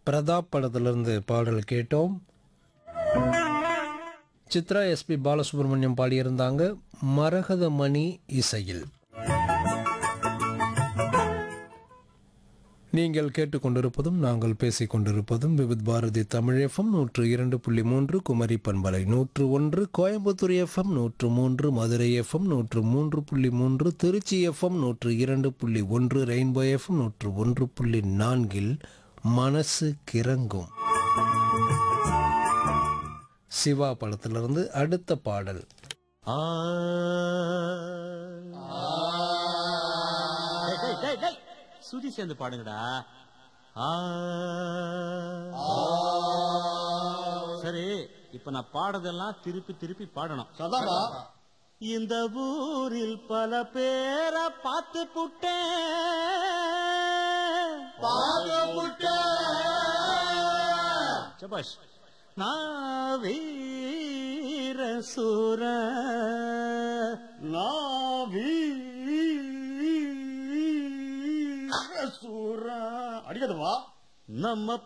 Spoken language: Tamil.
பிரதாப் படத்திலிருந்து பாடல் கேட்டோம் சித்ரா எஸ்பி பாலசுப்ரமணியம் பாடியிருந்தாங்க மரகத மணி இசையில் நீங்கள் கேட்டுக்கொண்டிருப்பதும் நாங்கள் பேசிக் கொண்டிருப்பதும் விவித் பாரதி தமிழ் எஃப்எம் நூற்று இரண்டு புள்ளி மூன்று குமரி பண்பலை நூற்று ஒன்று கோயம்புத்தூர் எஃப்எம் நூற்று மூன்று மதுரை எஃப்எம் நூற்று மூன்று புள்ளி மூன்று திருச்சி எஃப்எம் நூற்று இரண்டு புள்ளி ஒன்று ரெயின்போ எஃப்எம் நூற்று ஒன்று புள்ளி நான்கில் மனசு கிறங்கும் சிவா படத்திலிருந்து அடுத்த பாடல் டேய், டேய், டேய், டேய். சுதி சேர்ந்து பாடுங்கடா ஆ. சரி இப்ப நான் பாடுறதெல்லாம் திருப்பி திருப்பி பாடணும் இந்த ஊரில் பல பேரை பார்த்து புட்டேன் சபாஷ் நான் வீர சூர சூரா அடிக்கதுவா நம்ம